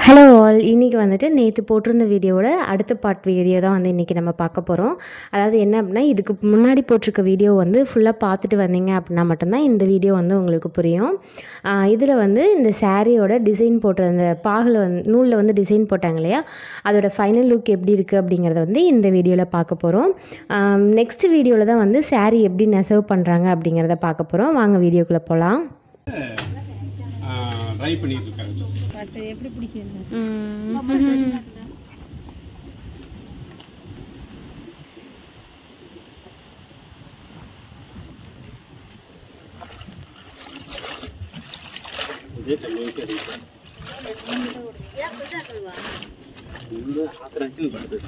Hello all இன்றைக்கி வந்துட்டு நேற்று போட்டிருந்த வீடியோவோட அடுத்த பார்ட் வீடியோ தான் வந்து இன்றைக்கி நம்ம பார்க்க போகிறோம் அதாவது என்ன அப்படின்னா இதுக்கு முன்னாடி போட்டிருக்க வீடியோ வந்து ஃபுல்லாக பார்த்துட்டு வந்தீங்க அப்படின்னா மட்டும்தான் இந்த வீடியோ வந்து உங்களுக்கு புரியும் இதில் வந்து இந்த சாரியோட டிசைன் போட்ட அந்த பாகில் வந்து நூலில் வந்து டிசைன் போட்டாங்க இல்லையா அதோட ஃபைனல் லுக் எப்படி இருக்குது அப்படிங்கிறத வந்து இந்த வீடியோவில் பார்க்க போகிறோம் நெக்ஸ்ட் வீடியோவில் தான் வந்து சாரீ எப்படி நெசவு பண்ணுறாங்க அப்படிங்கிறத பார்க்க போகிறோம் வாங்க வீடியோக்குள்ளே போகலாம் ட்ரை பண்ணிட்டு இருக்காங்க பட்டு எப்படி பிடிக்கிறது இதே தண்ணிக்கு அடிக்கும் இந்த ஆத்திரத்தில் வருது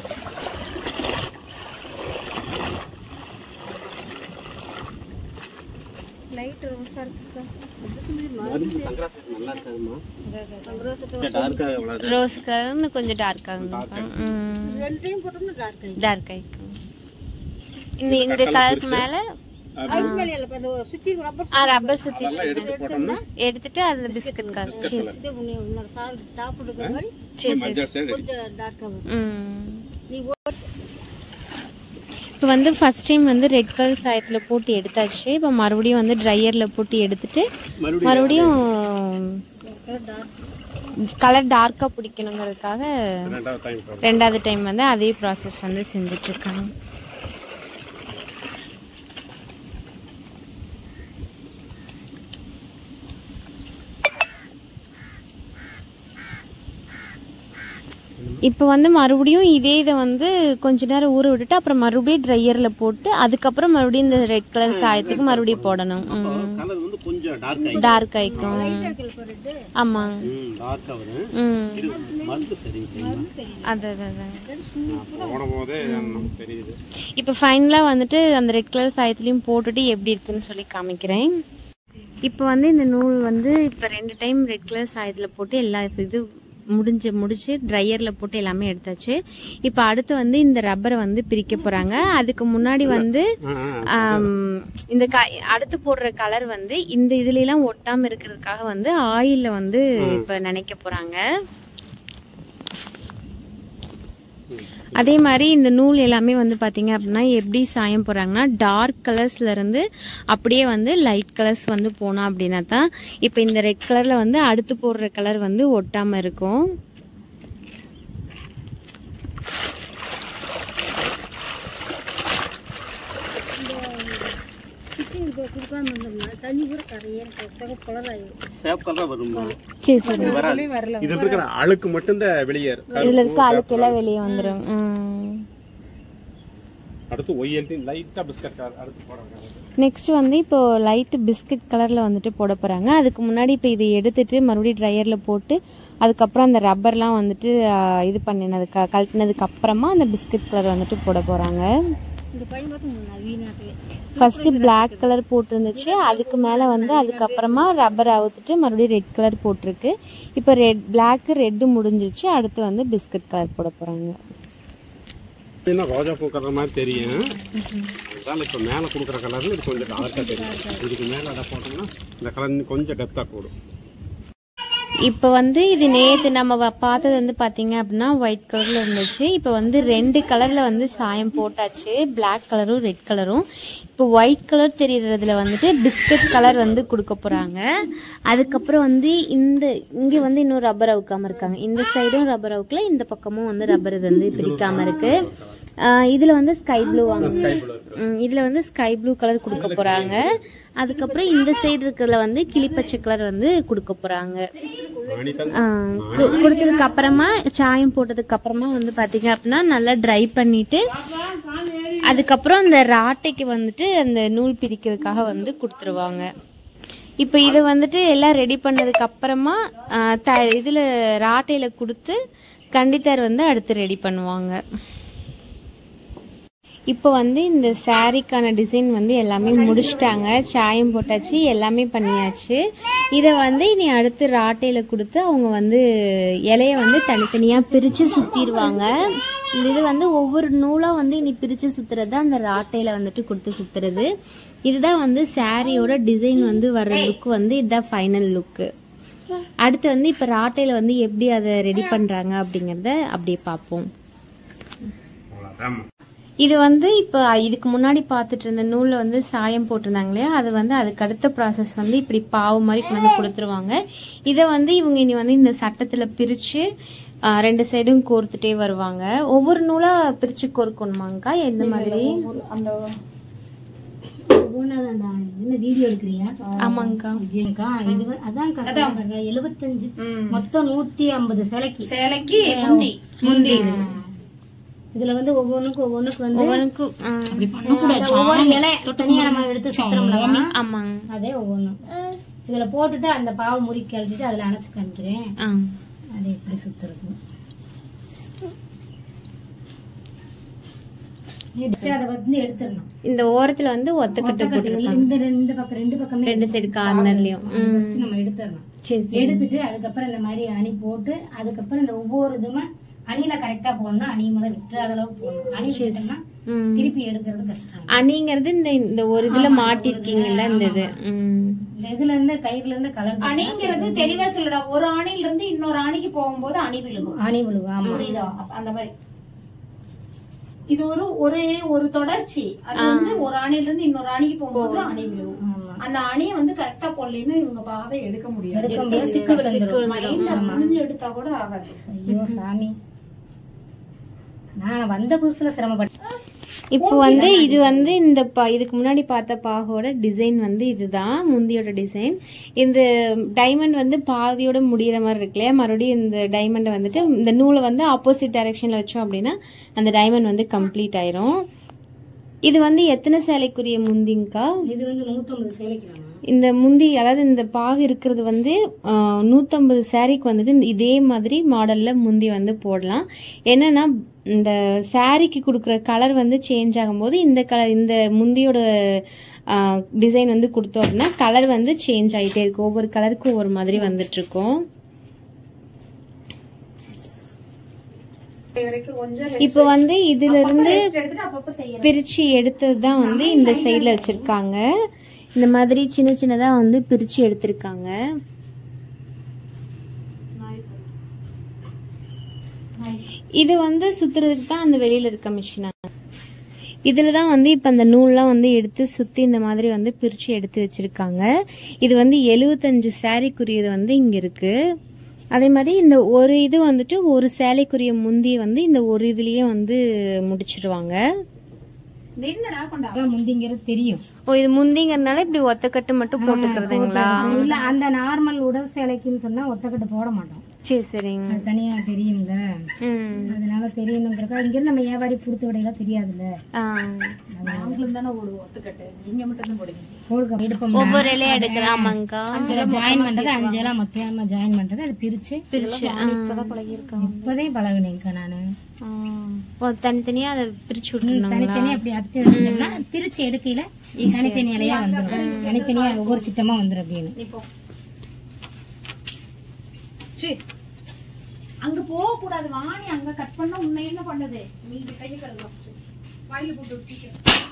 லைட் ரோஸா இருக்கு மருந்து சங்கராசத்துக்கு நல்லா இருக்காதுமா டார்க்கா எவ்வளவு ரோஸ் கலர்னு கொஞ்சம் டார்க்காக ரெண்டையும் போட்டோம்னா டார்க் ஆயிடும் டார்க் ஆகிக்கும் இந்த இந்த கலருக்கு மேலே அடிப்படையில் இப்போ இந்த சுத்தி ரப்பர் ரப்பர் சுற்றி அதெல்லாம் எடுத்து போட்டோம்னா எடுத்துட்டு அந்த பிஸ்கட் கலர் சரி சுத்தி இன்னொரு சால் டாப் இருக்கிற மாதிரி சரி மஞ்சள் சைடு கொஞ்சம் டார்க்காக வரும் ம் நீ இப்போ வந்து ஃபர்ஸ்ட் டைம் வந்து ரெட் கலர் சாயத்தில் போட்டு எடுத்தாச்சு இப்போ மறுபடியும் வந்து ட்ரையரில் போட்டு எடுத்துட்டு மறுபடியும் மறுபடியும் டார்க் கலர் டார்க்காக பிடிக்கணுங்கிறதுக்காக ரெண்டாவது டைம் போடுறோம் ரெண்டாவது டைம் வந்து அதே ப்ராசஸ் வந்து செஞ்சுட்ருக்காங்க இப்போ வந்து மறுபடியும் இதே இதை வந்து கொஞ்ச நேரம் ஊற விட்டுட்டு அப்புறம் மறுபடியும் ட்ரையரில் போட்டு அதுக்கப்புறம் மறுபடியும் இந்த ரெட் கலர் சாயத்துக்கு மறுபடியும் போடணும் கலர் வந்து கொஞ்சம் டார்க் ஆகி டார்க் ஆயிக்கும் ரெட்டு ஆமாங்க ம் டார்க்கா வரும் ம் இது மருந்து சரி அது அது அதான் போடும் போதே நமக்கு தெரியுது இப்போ ஃபைனலாக வந்துட்டு அந்த ரெட் கலர் சாயத்துலேயும் போட்டுட்டு எப்படி இருக்குன்னு சொல்லி காமிக்கிறேன் இப்போ வந்து இந்த நூல் வந்து இப்போ ரெண்டு டைம் ரெட் கலர் சாயத்தில் போட்டு எல்லா இது முடிஞ்சு முடிச்சு ட்ரையரில் போட்டு எல்லாமே எடுத்தாச்சு இப்போ அடுத்து வந்து இந்த ரப்பரை வந்து பிரிக்க போகிறாங்க அதுக்கு முன்னாடி வந்து ஆ, ஆ. ஆம், இந்த க அடுத்து போடுற கலர் வந்து இந்த இதுல எல்லாம் ஒட்டாம இருக்கிறதுக்காக வந்து ஆயில்ல வந்து இப்ப நினைக்க போறாங்க அதே மாதிரி இந்த நூல் எல்லாமே வந்து பாத்தீங்க அப்படின்னா எப்படி சாயம் போறாங்கன்னா டார்க் கலர்ஸ்ல இருந்து அப்படியே வந்து லைட் கலர்ஸ் வந்து போனோம் அப்படின்னா தான் இப்ப இந்த ரெட் கலர்ல வந்து அடுத்து போடுற கலர் வந்து ஒட்டாம இருக்கும் சுத்தி இப்போ கொடுக்காம இருந்தோம்னா தண்ணி கூட கரையே கலர் ஆயிடும் சேப் கலர் வருமா சரி சரி வராது இதுல இருக்கிற அழுக்கு மட்டும்தான் வெளியேறும் இதுல இருக்க அழுக்கெல்லாம் வெளியே வந்துடும் அடுத்து ஒய்எல்டி லைட்டா பிஸ்கட் கலர் அடுத்து போடுறாங்க நெக்ஸ்ட் வந்து இப்போ லைட் பிஸ்கட் கலர்ல வந்துட்டு போட போறாங்க அதுக்கு முன்னாடி இப்போ இதை எடுத்துட்டு மறுபடியும் ட்ரையர்ல போட்டு அதுக்கப்புறம் அந்த ரப்பர்லாம் வந்துட்டு ஆ, இது பண்ணினதுக்கு கழட்டினதுக்கு அப்புறமா அந்த பிஸ்கட் கலர் வந்துட்டு போட போறாங்க இந்த பையன் பார்த்து நவீனாக்கு ஃபர்ஸ்ட் Black கலர் போட்டிருந்துச்சு அதுக்கு மேல வந்து அதுக்கப்புறமா ரப்பர் அவுத்துட்டு மறுபடியும் ரெட் கலர் போட்டிருக்கு இப்போ ரெட் பிளாக் ரெட்டு முடிஞ்சிருச்சு அடுத்து வந்து பிஸ்கட் கலர் போட போறாங்க என்ன ரோஜா பூ கலர் மாதிரி தெரியும் அதனால இப்போ மேலே கொடுக்குற கலர்ல இது கொஞ்சம் டார்க்காக தெரியும் இதுக்கு மேலே அதை போட்டோம்னா இந்த கலர் இன்னும் கொஞ்சம் டெப்த்தாக கூடும் இப்போ வந்து இது நேத்து நம்ம வ- பார்த்தது வந்து பாத்தீங்க அப்படின்னா ஒயிட் கலர்ல இருந்துச்சு இப்போ வந்து ரெண்டு கலர்ல வந்து சாயம் போட்டாச்சு Black கலரும் ரெட் கலரும் இப்போ ஒயிட் கலர் தெரியறதுல வந்துட்டு பிஸ்கட் கலர் வந்து கொடுக்க போறாங்க அதுக்கப்புறம் வந்து இந்த இங்க வந்து இன்னும் ரப்பர் அவுக்காம இருக்காங்க இந்த சைடும் ரப்பர் அவுக்கல இந்த பக்கமும் வந்து ரப்பர் இது வந்து பிரிக்காம இருக்கு ஆஹ் இதுல வந்து ஸ்கை ப்ளூ வாங்க ம், இதுல வந்து ஸ்கை ப்ளூ கலர் கொடுக்க போறாங்க அதுக்கப்புறம் இந்த சைடு இருக்கிறதுல வந்து கிளிப்பச்சை கலர் வந்து கொடுக்க போறாங்க மணித்தன் ஆ, கு- கொடுத்ததுக்கு அப்புறமா சாயம் போட்டதுக்கு அப்புறமா வந்து பாத்தீங்க அப்படின்னா நல்லா ட்ரை பண்ணிட்டு அதுக்கப்புறம் அந்த ராட்டைக்கு வந்துட்டு அந்த நூல் பிரிக்கிறதுக்காக வந்து கொடுத்துருவாங்க இப்போ இதை வந்துட்டு எல்லாம் ரெடி பண்ணதுக்கு அப்புறமா ஆ, த இதுல ராட்டையில கொடுத்து கண்டித்தார் வந்து அடுத்து ரெடி பண்ணுவாங்க இப்போ வந்து இந்த சாரீக்கான டிசைன் வந்து எல்லாமே முடிச்சிட்டாங்க சாயம் போட்டாச்சு எல்லாமே பண்ணியாச்சு இதை வந்து இனி அடுத்து ராட்டையில கொடுத்து அவங்க வந்து இலைய வந்து தனித்தனியாக பிரித்து சுற்றிடுவாங்க இந்த இது வந்து ஒவ்வொரு நூலாக வந்து இனி பிரித்து சுற்றுறது தான் அந்த ராட்டையில வந்துட்டு கொடுத்து சுற்றுறது இதுதான் வந்து சாரியோட டிசைன் வந்து வர்ற லுக் வந்து இதுதான் ஃபைனல் லுக்கு அடுத்து வந்து இப்போ ராட்டையில் வந்து எப்படி அதை ரெடி பண்ணுறாங்க அப்படிங்கிறத அப்படியே பார்ப்போம் அவ்வளோதான் இது வந்து இப்போ இதுக்கு முன்னாடி பார்த்துட்டு இருந்த நூலில் வந்து சாயம் போட்டிருந்தாங்க இல்லையா அது வந்து அதுக்கு அடுத்த ப்ராசஸ் வந்து இப்படி பாவு மாதிரி கொண்டு வந்து கொடுத்துருவாங்க இதை வந்து இவங்க இனி வந்து இந்த சட்டத்தில் பிரித்து ரெண்டு சைடும் கோர்த்துட்டே வருவாங்க ஒவ்வொரு நூலாக பிரித்து கோர்க்கணுமாங்கக்கா எந்த மாதிரி அந்த ஒவ்வொன்றாதான்டா என்ன வீடியோ எடுக்கிறியா ஆமாங்கக்கா இதுக்கா இது வந்து- அதான் பாருங்க எழுபத்தஞ்சு மொத்தம் நூத்தி ஐம்பது சிலைக்கு சேலைக்கு முந்தி முந்தி இதுல வந்து ஒவ்வொன்றுக்கும் ஒவ்வொன்றுக்கு வந்து ஒவ்வொன்றுக்கும் ஆ, அந்த ஒவ்வொரு இலை தனியா நம்ம எடுத்து சுத்துறோம்ல ஆமாங்க அதே ஒவ்வொன்றும் இதுல போட்டுட்டு அந்த பாவு முறி கழட்டிட்டு அதுல அணைச்சு காமிக்கிறேன் ஆ அது எப்படி சுத்துறது எடுத்து அதை வந்து எடுத்துடணும் இந்த ஓரத்தில் வந்து ஒத்தக்கட்டு போட்டுருக்காங்க இந்த ரெண்டு பக்கம் ரெண்டு பக்கமே ரெண்டு சைடு கார்னர்லையும் ம் ஃபர்ஸ்ட் நம்ம எடுத்துடணும் சரி சரி எடுத்துட்டு அதுக்கப்புறம் இந்த மாதிரி அணி போட்டு அதுக்கப்புறம் இந்த ஒவ்வொரு இதுமே அணியில கரெக்டா போடணும்னா அணி முதல்ல விட்டுறாத அளவுக்கு போடணும் அணி விட்டோம்னா ம் திருப்பி எடுக்கிறது கஷ்டம் அணிங்கிறது இந்த இந்த ஒரு இதுல மாட்டிருக்கீங்கல்ல இந்த இது ம் இந்த இதுல இருந்து கயிறுல இருந்து கலந்து அணிங்கிறது தெளிவா சொல்லுடா ஒரு ஆணில இருந்து இன்னொரு ஆணிக்கு போகும்போது அணி விழுகும் அணி விழுகும் ஆமா புரியுதா அப்ப அந்த மாதிரி இது ஒரு ஒரே ஒரு தொடர்ச்சி அது வந்து ஒரு ஆணில இருந்து இன்னொரு ஆணிக்கு போகும்போது அணி விழுகும் ஆமா அந்த அணியை வந்து கரெக்டா போடலைன்னா இவங்க பாவை எடுக்க முடியாது எடுக்க முடியாது சிக்கு விழுந்துரும் மைண்ட்ல புரிஞ்சு எடுத்தா கூட ஆகாது ஐயோ சாமி நான் வந்த புதுசுல சிரமப்பட்டேன் இப்போ வந்து இது வந்து இந்த பா இதுக்கு முன்னாடி பார்த்த பாகோட டிசைன் வந்து இதுதான் முந்தியோட டிசைன் இந்த டைமண்ட் வந்து பாதியோட முடியிற மாதிரி இருக்கு இல்லையா மறுபடியும் இந்த டைமண்டை வந்துட்டு இந்த நூலை வந்து ஆப்போசிட் டைரக்ஷன்ல வச்சோம் அப்படின்னா அந்த டைமண்ட் வந்து கம்ப்ளீட் ஆயிரும் இது வந்து எத்தனை சேலைக்குரிய முந்திங்கக்கா இது வந்து நூத்தம்பது சேலைக்கு வேணும் இந்த முந்தி அதாவது இந்த பாகு இருக்கிறது வந்து ஆஹ், நூத்தம்பது சாரீக்கு வந்துட்டு இந்த- இதே மாதிரி மாடல்ல முந்தி வந்து போடலாம் என்னன்னா இந்த சாரீக்கு கொடுக்குற கலர் வந்து சேஞ்ச் ஆகும்போது இந்த கலர் இந்த முந்தியோட டிசைன் வந்து கொடுத்தோம் அப்படின்னா கலர் வந்து சேஞ்ச் ஆகிட்டே இருக்கும் ஒவ்வொரு கலருக்கும் ஒவ்வொரு மாதிரி வந்துட்டு இருக்கும் இப்போ வந்து இதுல இருந்து எடுத்துட்டு அப்பப்ப செய்யறது பிரிச்சு எடுத்தது தான் வந்து இந்த சைடில் வச்சிருக்காங்க இந்த மாதிரி சின்ன சின்னதா வந்து பிரிச்சு எடுத்திருக்காங்க இது வந்து சுத்துறதுக்கு தான் அந்த வெளியில இருக்க மிஷினா இதுல தான் வந்து இப்ப அந்த நூல்லாம் வந்து எடுத்து சுத்தி இந்த மாதிரி வந்து பிரிச்சு எடுத்து வச்சிருக்காங்க இது வந்து எழுவத்தஞ்சு சாரிக்குரியது வந்து இங்க இருக்கு அதே மாதிரி இந்த ஒரு இது வந்துட்டு ஒரு சேலைக்குரிய முந்திய வந்து இந்த ஒரு இதுலயே வந்து முடிச்சிருவாங்க என்னடா கொண்டா அதான் முந்திங்கிறது தெரியும் ஓ இது முந்திங்கிறதுனால இப்படி ஒத்தக்கட்டு மட்டும் போட்டுக்கிறதுங்களா இல்ல அந்த நார்மல் உடல் சேலைக்குன்னு சொன்னா ஒத்தக்கட்டு போட மாட்டோம் சரி சரிங்க அது தனியா தெரியும்ல ம் அதனால தெரியணுங்கிறக்கா இங்க நம்ம வியாபாரி கொடுத்து விடையில தெரியாதுல்ல ஆ. நாங்களும் தானே ஒரு ஒத்துக்கட்டு நீங்க மட்டும் தான் போடுவீங்க போடுக்க எடுப்போம் ஒவ்வொரு இலையா எடுக்கலாம் ஆமாங்கக்கா ஜாயின் பண்றது அஞ்செல்லாம் மொத்தமா ஜாயின் பண்றது அது பிரிச்சு பிரிச்சு ஆ. இப்போதே பழகுனேங்க நானு ஆ. ஓ தனித்தனியா அதை பிரிச்சு விட்டுருந்தாங்களா தனித்தனியா அப்படி அத்து எடுத்தோம்னா பிரிச்சு எடுக்கையில தனித்தனி இலையா வந்துடும் தனித்தனியா ஒவ்வொரு சிட்டமா வந்துடும் அப்படின்னு சீ. அங்க போக கூடாது வாணி அங்க கட் பண்ணா உன்னை என்ன பண்ணுது நீங்க கையை கழுவலாம் வாயில போட்டு விட்டுட்டு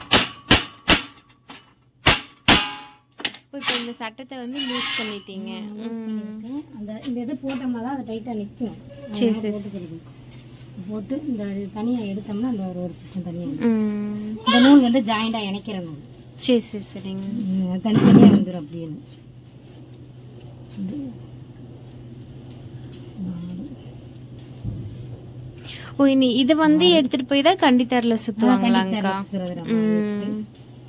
இப்போ இந்த சட்டத்தை வந்து லூஸ் பண்ணிட்டீங்க ம். அந்த இந்த இது போட்டோம்னா தான் அது டைட்டா நிற்கும் சரி சரி போட்டுக்கிறது போட்டு இந்த இது தனியா எடுத்தோம்னா அந்த ஒரு ஒரு சிட்டம் தனியா வந்துரும். ம். இந்த நூல் வந்து ஜாயிண்டா இணைக்கிற நூல் சரி சரி சரிங்க ம், தனித்தனியா வந்துடும் அப்படின்னு ஓ இனி இதை வந்து எடுத்துட்டு போய் தான் கண்டித்தரல சுத்துவாங்களாங்கக்கா சுத்துறது நம்ம. ம்.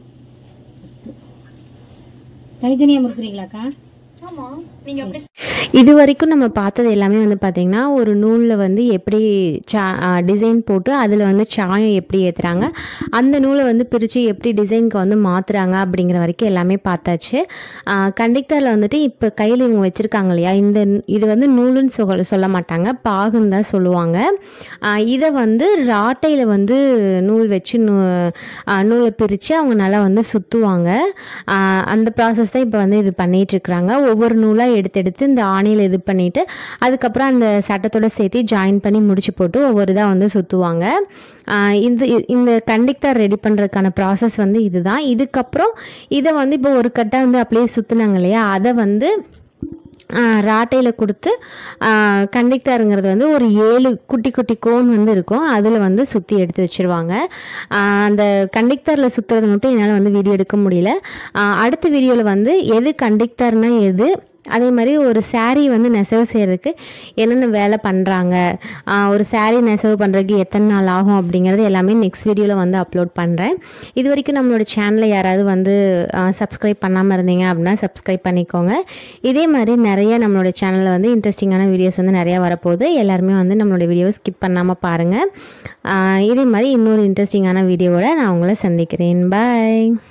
தனித்தனியா முறுக்குறீங்களாக்கா ஆமா நீங்க அப்படி இது வரைக்கும் நம்ம பார்த்தது எல்லாமே வந்து பார்த்திங்கன்னா ஒரு நூலில் வந்து எப்படி சா டிசைன் போட்டு அதில் வந்து சாயம் எப்படி ஏற்றுறாங்க அந்த நூலை வந்து பிரித்து எப்படி டிசைனுக்கு வந்து மாற்றுறாங்க அப்படிங்கிற வரைக்கும் எல்லாமே பார்த்தாச்சு கண்டக்டரில் வந்துட்டு இப்போ கையில் இவங்க வச்சுருக்காங்க இல்லையா இந்த இது வந்து நூலுன்னு சொல்ல சொல்ல மாட்டாங்க பாகுன்னு தான் சொல்லுவாங்க ஆஹ் இதை வந்து ராட்டையில் வந்து நூல் வச்சு நூ ஆஹ் நூலை பிரித்து அவங்க நல்லா வந்து சுற்றுவாங்க அந்த ப்ராசஸ் தான் இப்போ வந்து இது பண்ணிட்டு இருக்கிறாங்க ஒவ்வொரு நூலாக எடுத்து எடுத்து இந்த ஆணியில் இது பண்ணிட்டு அதுக்கப்புறம் அந்த சட்டத்தோட சேர்த்து ஜாயின் பண்ணி முடிச்சு போட்டு ஒவ்வொரு இதாக வந்து சுற்றுவாங்க இந்த இந்த கண்டக்டர் ரெடி பண்ணுறதுக்கான ப்ராசஸ் வந்து இதுதான் இதுக்கப்புறம் இதை வந்து இப்போ ஒரு கட்டை வந்து அப்படியே சுற்றுனாங்க இல்லையா அதை வந்து ராட்டையில் கொடுத்து கண்டிக்டாருங்கிறது வந்து ஒரு ஏழு குட்டி குட்டி கோன் வந்து இருக்கும் அதில் வந்து சுற்றி எடுத்து வச்சுருவாங்க அந்த கண்டிக்டாரில் சுற்றுறது மட்டும் என்னால் வந்து வீடியோ எடுக்க முடியல ஆஹ் அடுத்த வீடியோவில் வந்து எது கண்டிக்டார்னா எது அதே மாதிரி ஒரு saree வந்து நெசவு செய்கிறதுக்கு என்னென்ன வேலை பண்ணுறாங்க ஒரு saree நெசவு பண்ணுறதுக்கு எத்தனை நாள் ஆகும் அப்படிங்கிறது எல்லாமே நெக்ஸ்ட் வீடியோவில் வந்து அப்லோட் பண்ணுறேன் இது வரைக்கும் நம்மளோட சேனலை யாராவது வந்து சப்ஸ்கிரைப் பண்ணாமல் இருந்தீங்க அப்படின்னா சப்ஸ்கிரைப் பண்ணிக்கோங்க இதே மாதிரி நிறைய நம்மளோட சேனலில் வந்து இன்ட்ரெஸ்டிங்கான வீடியோஸ் வந்து நிறையா வரப்போகுது எல்லாருமே வந்து நம்மளோட வீடியோவை ஸ்கிப் பண்ணாமல் பாருங்கள் இதே மாதிரி இன்னொரு இன்ட்ரெஸ்டிங்கான வீடியோவோட நான் உங்களை சந்திக்கிறேன் பாய்